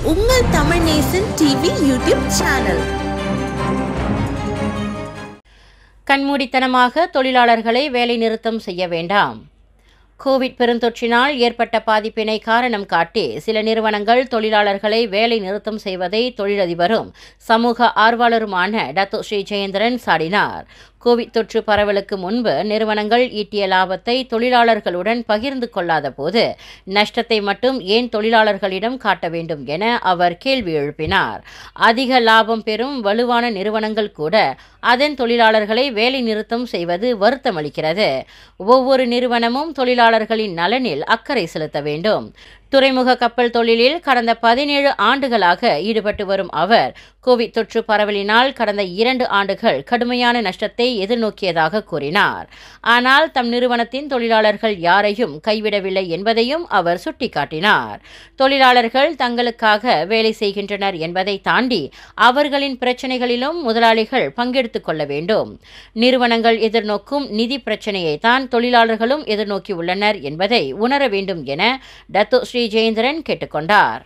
உங்கள் Tamil Nesan TV YouTube channel கண்மூடித்தனமாக தொழிலாளர்களை வேலைநிறுத்தம் செய்ய வேண்டாம் கோவிட் பெருந்தொற்றினால் ஏற்பட்ட பாதிப்பினை காரணம் காட்டி சில நிறுவனங்கள் தொழிலாளர்களை வேலை நிறுத்தம் செய்வதை தொழிலதிபரும் சமூக ஆர்வலருமான டத்து ஸ்ரீ ஜெயேந்திரன் சாடினார் கோவிட் தொற்று பரவலுக்கு முன்பு நிறுவனங்கள் ஈட்டிய லாபத்தை தொழிலாளர்களுடன் பகிர்ந்து கொள்ளாத போது நஷ்டத்தை மட்டும் ஏன் தொழிலாளர்களிடம் காட்ட வேண்டும் என அவர் கேள்வி எழுப்பினார் அதிக லாபம் பெறும் வலுவான நிறுவனங்கள் கூட அதன் தொழிலாளர்களை வேலை நிறுத்தம் செய்வது வருத்தமளிக்கிறது ஒவ்வொரு நிறுவனமும் தொழிலாளர்களின் நலனில் அக்கறை செலுத்த வேண்டும் துறைமுக கப்பல் தொழிலில் கடந்த பதினேழு ஆண்டுகளாக ஈடுபட்டு வரும் அவர் கோவிட் தொற்று பரவலினால் கடந்த இரண்டு ஆண்டுகள் கடுமையான நஷ்டத்தை எதிர்நோக்கியதாக கூறினார் ஆனால் தம் நிறுவனத்தின் தொழிலாளர்கள் யாரையும் கைவிடவில்லை என்பதையும் அவர் சுட்டிக்காட்டினார் தொழிலாளர்கள் தங்களுக்காக வேலை செய்கின்றனர் என்பதை தாண்டி அவர்களின் பிரச்சனைகளிலும் முதலாளிகள் பங்கெடுத்துக் கொள்ள வேண்டும் நிறுவனங்கள் எதிர்நோக்கும் நிதி பிரச்சனையை தான் தொழிலாளர்களும் எதிர்நோக்கி உள்ளனர் என்பதை உணர வேண்டும் என டத்து ஸ்ரீ ஜெயேந்திரன் கேட்டுக்கொண்டார்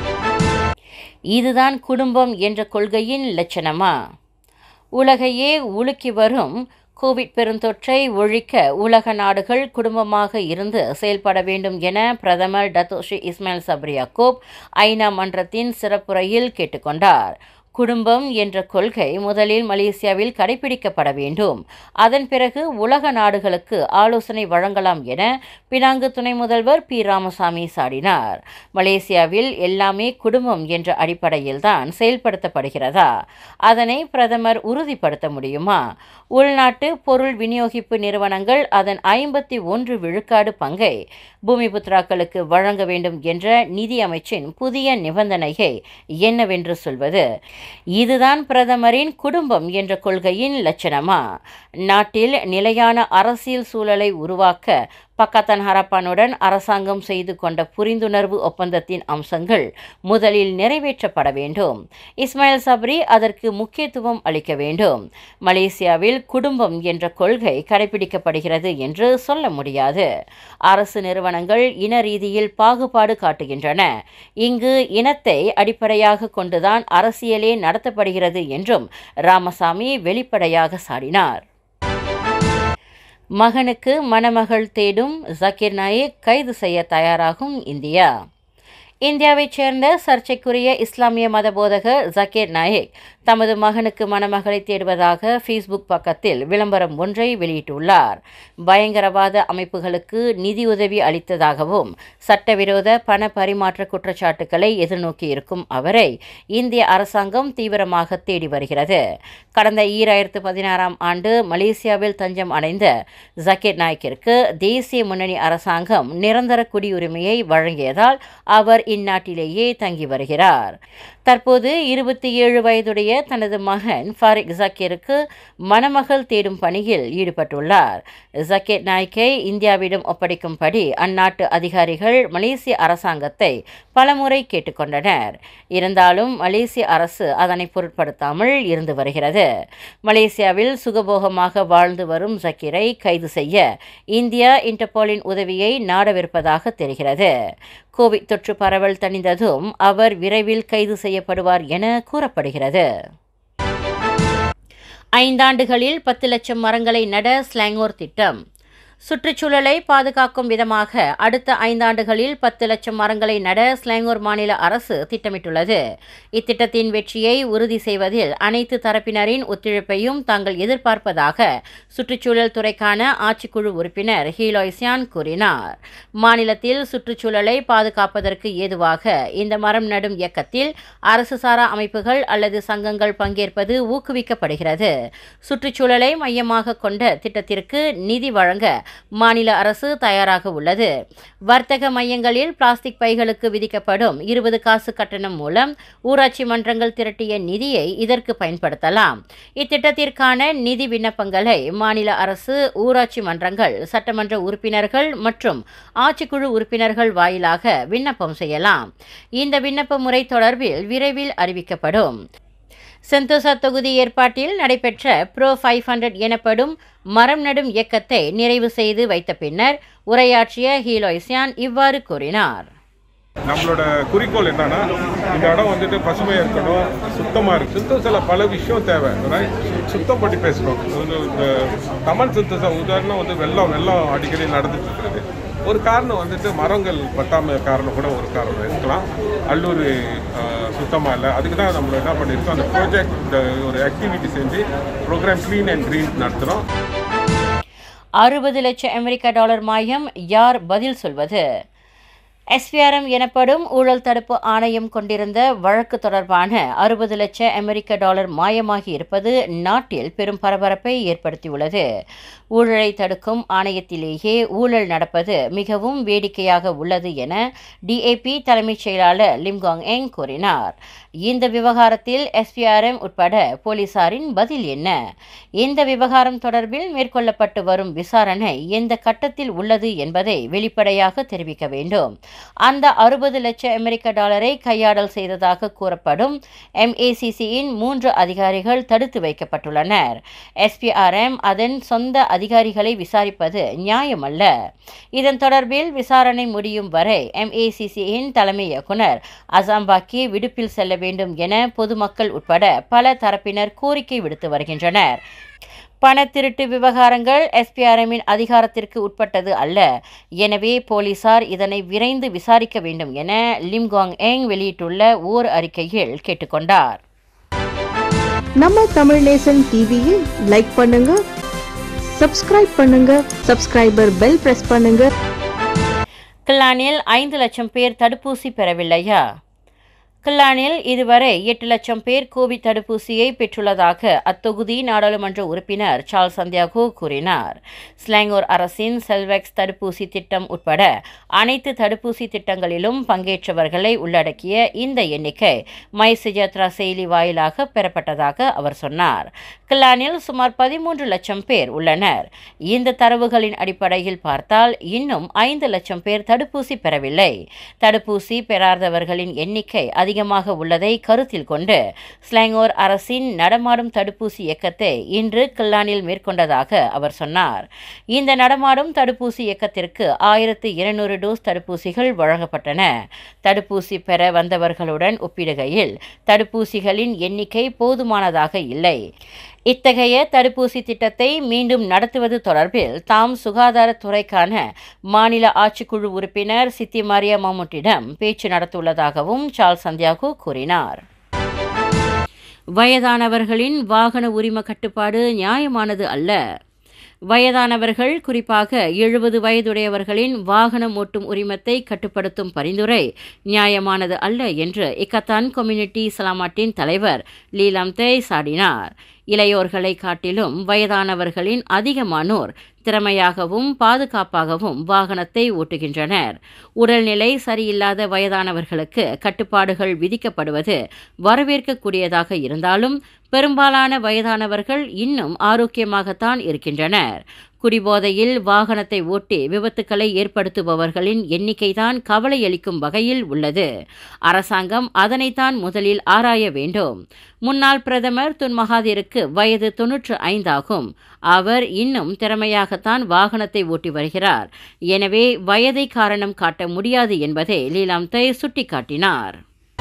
இதுதான் குடும்பம் என்ற கொள்கையின் லட்சணமா உலகையே உலுக்கி வரும் கோவிட் பெருந்தொற்றை ஒழிக்க உலக நாடுகள் குடும்பமாக இருந்து செயல்பட வேண்டும் என பிரதமர் டத்தோஷி இஸ்மாயில் சப்ரி யாக்கூப் ஐநா மன்றத்தின் சிறப்புரையில் கேட்டுக்கொண்டார் குடும்பம் என்ற கொள்கை முதலில் மலேசியாவில் கடைபிடிக்கப்பட வேண்டும் அதன் பிறகு உலக நாடுகளுக்கு ஆலோசனை வழங்கலாம் என பினாங்கு துணை முதல்வர் பி ராமசாமி சாடினார் மலேசியாவில் எல்லாமே குடும்பம் என்ற அடிப்படையில்தான் செயல்படுத்தப்படுகிறதா அதனை பிரதமர் உறுதிப்படுத்த முடியுமா உள்நாட்டு பொருள் விநியோகிப்பு நிறுவனங்கள் அதன் ஐம்பத்தி ஒன்று விழுக்காடு பங்கை பூமிபுத்ராக்களுக்கு வழங்க வேண்டும் என்ற நிதி அமைச்சின் புதிய நிபந்தனையை என்னவென்று சொல்வது இதுதான் பிரதமரின் குடும்பம் என்ற கொள்கையின் லட்சணமா நாட்டில் நிலையான அரசியல் சூழலை உருவாக்க பக்கத்தன் ஹரப்பானுடன் அரசாங்கம் செய்து கொண்ட புரிந்துணர்வு ஒப்பந்தத்தின் அம்சங்கள் முதலில் நிறைவேற்றப்பட வேண்டும் இஸ்மாயில் சப்ரி அதற்கு முக்கியத்துவம் அளிக்க வேண்டும் மலேசியாவில் குடும்பம் என்ற கொள்கை கடைபிடிக்கப்படுகிறது என்று சொல்ல முடியாது அரசு நிறுவனங்கள் இன ரீதியில் பாகுபாடு காட்டுகின்றன இங்கு இனத்தை அடிப்படையாக கொண்டுதான் அரசியலே நடத்தப்படுகிறது என்றும் ராமசாமி வெளிப்படையாக சாடினார் மகனுக்கு மணமகள் தேடும் ஜக்கீர் நாயிக் கைது செய்ய தயாராகும் இந்தியா இந்தியாவைச் சேர்ந்த சர்ச்சைக்குரிய இஸ்லாமிய மத போதகர் ஜக்கீர் நாயிக் தமது மகனுக்கு மணமகளை தேடுவதாக ஃபேஸ்புக் பக்கத்தில் விளம்பரம் ஒன்றை வெளியிட்டுள்ளார் பயங்கரவாத அமைப்புகளுக்கு நிதியுதவி அளித்ததாகவும் சட்டவிரோத பண பரிமாற்ற குற்றச்சாட்டுக்களை எதிர்நோக்கி இருக்கும் அவரை இந்திய அரசாங்கம் தீவிரமாக தேடி வருகிறது கடந்த ஈராயிரத்து பதினாறாம் ஆண்டு மலேசியாவில் தஞ்சம் அடைந்த ஜக்கீர் நாய்க்கிற்கு தேசிய முன்னணி அரசாங்கம் நிரந்தர குடியுரிமையை வழங்கியதால் அவர் இந்நாட்டிலேயே தங்கி வருகிறார் தற்போது இருபத்தி ஏழு வயதுடைய தனது மகன் ஃபாரிக் ஜக்கீருக்கு மணமகள் தேடும் பணியில் ஈடுபட்டுள்ளார் ஜக்கீர் நாய்க்கை இந்தியாவிடம் ஒப்படைக்கும்படி அந்நாட்டு அதிகாரிகள் மலேசிய அரசாங்கத்தை பலமுறை கேட்டுக்கொண்டனர் இருந்தாலும் மலேசிய அரசு அதனை பொருட்படுத்தாமல் இருந்து வருகிறது மலேசியாவில் சுகபோகமாக வாழ்ந்து வரும் ஜக்கீரை கைது செய்ய இந்தியா இன்டர்போலின் உதவியை நாடவிருப்பதாக தெரிகிறது கோவிட் தொற்று பரவல் தணிந்ததும் அவர் விரைவில் கைது செய்யப்படுவார் என கூறப்படுகிறது ஐந்தாண்டுகளில் பத்து லட்சம் மரங்களை நட ஸ்லாங்கோர் திட்டம் சுற்றுச்சூழலை பாதுகாக்கும் விதமாக அடுத்த ஐந்தாண்டுகளில் பத்து லட்சம் மரங்களை நட ஸ்லாங்கூர் மாநில அரசு திட்டமிட்டுள்ளது இத்திட்டத்தின் வெற்றியை உறுதி செய்வதில் அனைத்து தரப்பினரின் ஒத்துழைப்பையும் தாங்கள் எதிர்பார்ப்பதாக சுற்றுச்சூழல் துறைக்கான ஆட்சிக்குழு உறுப்பினர் ஹீலோய்சியான் கூறினார் மாநிலத்தில் சுற்றுச்சூழலை பாதுகாப்பதற்கு ஏதுவாக இந்த மரம் நடும் இயக்கத்தில் அரசு சாரா அமைப்புகள் அல்லது சங்கங்கள் பங்கேற்பது ஊக்குவிக்கப்படுகிறது சுற்றுச்சூழலை மையமாக கொண்ட திட்டத்திற்கு நிதி வழங்க மாநில அரசு தயாராக உள்ளது வர்த்தக மையங்களில் பிளாஸ்டிக் பைகளுக்கு விதிக்கப்படும் இருபது காசு கட்டணம் மூலம் ஊராட்சி மன்றங்கள் திரட்டிய நிதியை இதற்கு பயன்படுத்தலாம் இத்திட்டத்திற்கான நிதி விண்ணப்பங்களை மாநில அரசு ஊராட்சி மன்றங்கள் சட்டமன்ற உறுப்பினர்கள் மற்றும் ஆட்சிக்குழு உறுப்பினர்கள் வாயிலாக விண்ணப்பம் செய்யலாம் இந்த விண்ணப்ப முறை தொடர்பில் விரைவில் அறிவிக்கப்படும் செந்தோசா தொகுதி ஏற்பாட்டில் நடைபெற்ற ப்ரோ ஃபைவ் ஹண்ட்ரட் எனப்படும் மரம் நடும் இயக்கத்தை நிறைவு செய்து வைத்த பின்னர் உரையாற்றிய ஹீலோய்சியான் இவ்வாறு கூறினார் நம்மளோட குறிக்கோள் என்னன்னா இந்த இடம் வந்துட்டு பசுமையாக இருக்கணும் சுத்தமாக இருக்கு சிந்தோசில் பல விஷயம் தேவை right? சு- சுத்தம் பற்றி பேசணும் ஒரு இந்த கமல் சிந்தோச உதாரணம் வந்து வெள்ளம் வெள்ளம் அடிக்கடி நடந்துட்டு இருக்கிறது ஒரு காரணம் வந்துட்டு மரங்கள் பத்தாம காரணம் கூட ஒரு காரணம் இருக்கலாம் அல்லூர் சுத்தமாக இல்லை அதுக்கு தான் நம்ம என்ன பண்ணியிருக்கோம் அந்த ப்ராஜெக்ட் ஒரு ஆக்டிவிட்டி செஞ்சு ப்ரோக்ராம் க்ளீன் அண்ட் க்ரீன் நடத்துகிறோம் அறுபது லட்சம் அமெரிக்க டாலர் மாயம் யார் பதில் சொல்வது எஸ்பிஆர்எம் எனப்படும் ஊழல் தடுப்பு ஆணையம் கொண்டிருந்த வழக்கு தொடர்பான அறுபது லட்சம் அமெரிக்க டாலர் மாயமாகி இருப்பது நாட்டில் பெரும் பரபரப்பை ஏற்படுத்தியுள்ளது ஊழலை தடுக்கும் ஆணையத்திலேயே ஊழல் நடப்பது மிகவும் வேடிக்கையாக உள்ளது என டிஏபி தலைமைச் செயலாளர் லிம்காங் எங் கூறினார் இந்த விவகாரத்தில் எஸ்பிஆர்எம் உட்பட போலீசாரின் பதில் என்ன இந்த விவகாரம் தொடர்பில் மேற்கொள்ளப்பட்டு வரும் விசாரணை எந்த கட்டத்தில் உள்ளது என்பதை வெளிப்படையாக தெரிவிக்க வேண்டும் அந்த அறுபது லட்சம் அமெரிக்க டாலரை கையாடல் செய்ததாக கூறப்படும் எம்ஏசிசியின் மூன்று அதிகாரிகள் தடுத்து வைக்கப்பட்டுள்ளனர் எஸ்பிஆர்எம் அதன் சொந்த அதிகாரிகளை விசாரிப்பது நியாயமல்ல இதன் தொடர்பில் விசாரணை முடியும் வரை எம்ஏசிசியின் தலைமை இயக்குனர் அசாம்பாக்கி விடுப்பில் செல்ல வேண்டும் என பொதுமக்கள் உட்பட பல தரப்பினர் கோரிக்கை விடுத்து வருகின்றனர் பணத்திருட்டு விவகாரங்கள் எஸ்பிஆர்எம்மின் அதிகாரத்திற்கு உட்பட்டது அல்ல எனவே போலீசார் இதனை விரைந்து விசாரிக்க வேண்டும் என லிம்காங் எங் வெளியிட்டுள்ள ஓர் அறிக்கையில் கேட்டுக்கொண்டார் நம்ம தமிழ் நேசன் டிவியில் லைக் பண்ணுங்க சப்ஸ்கிரைப் பண்ணுங்க சப்ஸ்கிரைபர் பெல் பிரஸ் பண்ணுங்க கில்லானில் ஐந்து லட்சம் பேர் தடுப்பூசி பெறவில்லையா கில்லானில் இதுவரை எட்டு லட்சம் பேர் கோவிட் தடுப்பூசியை பெற்றுள்ளதாக அத்தொகுதி நாடாளுமன்ற உறுப்பினர் சார்ல்ஸ் சந்தியாகோ கூறினார் ஸ்லாங்கூர் அரசின் செல்வெக்ஸ் தடுப்பூசி திட்டம் உட்பட அனைத்து தடுப்பூசி திட்டங்களிலும் பங்கேற்றவர்களை உள்ளடக்கிய இந்த எண்ணிக்கை மை சுஜாத்ரா செயலி வாயிலாக பெறப்பட்டதாக அவர் சொன்னார் கில்லானில் சுமார் பதிமூன்று லட்சம் பேர் உள்ளனர் இந்த தரவுகளின் அடிப்படையில் பார்த்தால் இன்னும் ஐந்து லட்சம் பேர் தடுப்பூசி பெறவில்லை தடுப்பூசி பெறாதவர்களின் எண்ணிக்கை அதிகமாக உள்ளதை கருத்தில் கொண்டு ஸ்லாங்கோர் அரசின் நடமாடும் தடுப்பூசி இயக்கத்தை இன்று கில்லானில் மேற்கொண்டதாக அவர் சொன்னார் இந்த நடமாடும் தடுப்பூசி இயக்கத்திற்கு ஆயிரத்து இருநூறு டோஸ் தடுப்பூசிகள் வழங்கப்பட்டன தடுப்பூசி பெற வந்தவர்களுடன் ஒப்பிடுகையில் தடுப்பூசிகளின் எண்ணிக்கை போதுமானதாக இல்லை இத்தகைய தடுப்பூசி திட்டத்தை மீண்டும் நடத்துவது தொடர்பில் தாம் சுகாதாரத்துறைக்கான மாநில ஆட்சிக்குழு உறுப்பினர் சித்தி மரியா மம்முட்டிடம் பேச்சு நடத்தியுள்ளதாகவும் சார்ல்ஸ் சந்தியாகு கூறினார் வயதானவர்களின் வாகன உரிம கட்டுப்பாடு நியாயமானது அல்ல வயதானவர்கள் குறிப்பாக எழுபது வயதுடையவர்களின் வாகனம் ஓட்டும் உரிமத்தை கட்டுப்படுத்தும் பரிந்துரை நியாயமானது அல்ல என்று இக்கத்தான் கம்யூனிட்டி சலாமாட்டின் தலைவர் லீலாம் தேய் சாடினார் இளையோர்களை காட்டிலும் வயதானவர்களின் அதிகமானோர் திறமையாகவும் பாதுகாப்பாகவும் வாகனத்தை ஓட்டுகின்றனர் உடல்நிலை சரியில்லாத வயதானவர்களுக்கு கட்டுப்பாடுகள் விதிக்கப்படுவது வரவேற்கக்கூடியதாக இருந்தாலும் பெரும்பாலான வயதானவர்கள் இன்னும் ஆரோக்கியமாகத்தான் இருக்கின்றனர் குடிபோதையில் வாகனத்தை ஓட்டி விபத்துக்களை ஏற்படுத்துபவர்களின் எண்ணிக்கைதான் கவலையளிக்கும் வகையில் உள்ளது அரசாங்கம் அதனைத்தான் முதலில் ஆராய வேண்டும் முன்னாள் பிரதமர் துன் மகாதீருக்கு வயது தொன்னூற்று ஐந்தாகும் அவர் இன்னும் திறமையாகத்தான் வாகனத்தை ஓட்டி வருகிறார் எனவே வயதை காரணம் காட்ட முடியாது என்பதை லீலாம் தை சுட்டிக்காட்டினார்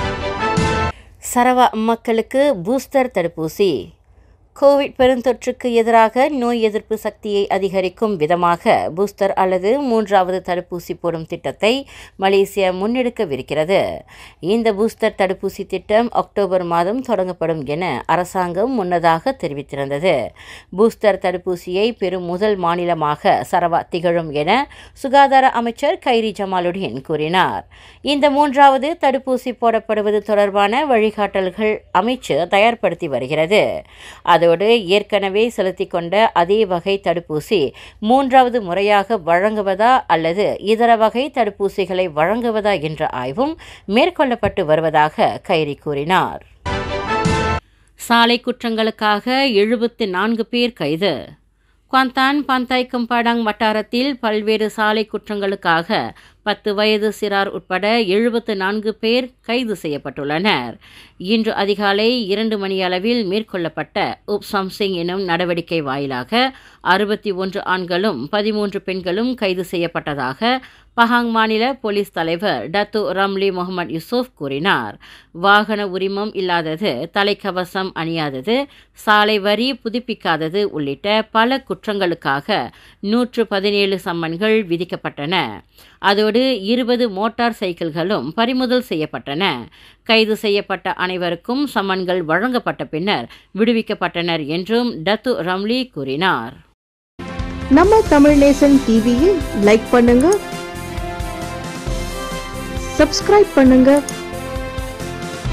சரவா மக்களுக்கு பூஸ்டர் தடுப்பூசி கோவிட் பெருந்தொற்றுக்கு எதிராக நோய் எதிர்ப்பு சக்தியை அதிகரிக்கும் விதமாக பூஸ்டர் அல்லது மூன்றாவது தடுப்பூசி போடும் திட்டத்தை மலேசியா முன்னெடுக்கவிருக்கிறது இந்த பூஸ்டர் தடுப்பூசி திட்டம் அக்டோபர் மாதம் தொடங்கப்படும் என அரசாங்கம் முன்னதாக தெரிவித்திருந்தது பூஸ்டர் தடுப்பூசியை பெறும் முதல் மாநிலமாக சரவா திகழும் என சுகாதார அமைச்சர் கைரி ஜமாலுடீன் கூறினார் இந்த மூன்றாவது தடுப்பூசி போடப்படுவது தொடர்பான வழிகாட்டல்கள் அமைச்சு தயார்படுத்தி வருகிறது அதோடு ஏற்கனவே செலுத்திக் கொண்ட அதே வகை தடுப்பூசி மூன்றாவது முறையாக வழங்குவதா அல்லது இதர வகை தடுப்பூசிகளை வழங்குவதா என்ற ஆய்வும் மேற்கொள்ளப்பட்டு வருவதாக கைரி கூறினார் சாலை குற்றங்களுக்காக எழுபத்து நான்கு பேர் கைது குவாந்தான் பந்தாய் கம்பாடாங் வட்டாரத்தில் பல்வேறு சாலை குற்றங்களுக்காக பத்து வயது சிறார் உட்பட எழுபத்து நான்கு பேர் கைது செய்யப்பட்டுள்ளனர் இன்று அதிகாலை இரண்டு மணியளவில் மேற்கொள்ளப்பட்ட உப்சம்சிங் எனும் நடவடிக்கை வாயிலாக அறுபத்தி ஒன்று ஆண்களும் பதிமூன்று பெண்களும் கைது செய்யப்பட்டதாக பஹாங் மாநில போலீஸ் தலைவர் டத்து ரம்லி முகமது யூசுப் கூறினார் வாகன உரிமம் இல்லாதது தலைக்கவசம் அணியாதது சாலை வரி புதுப்பிக்காதது உள்ளிட்ட பல குற்றங்களுக்காக நூற்று பதினேழு சம்மன்கள் விதிக்கப்பட்டன அதோடு இருபது மோட்டார் சைக்கிள்களும் பறிமுதல் செய்யப்பட்டன கைது செய்யப்பட்ட அனைவருக்கும் சம்மன்கள் வழங்கப்பட்ட பின்னர் விடுவிக்கப்பட்டனர் என்றும் டத்து ரம்லி கூறினார் நம்ம தமிழ் நேசன் டிவியை லைக் பண்ணுங்க சப்ஸ்கிரைப் பண்ணுங்க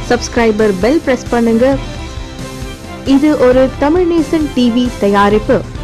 சப்ஸ்கிரைபர் பெல் பிரஸ் பண்ணுங்க இது ஒரு தமிழ் நேசன் டிவி தயாரிப்பு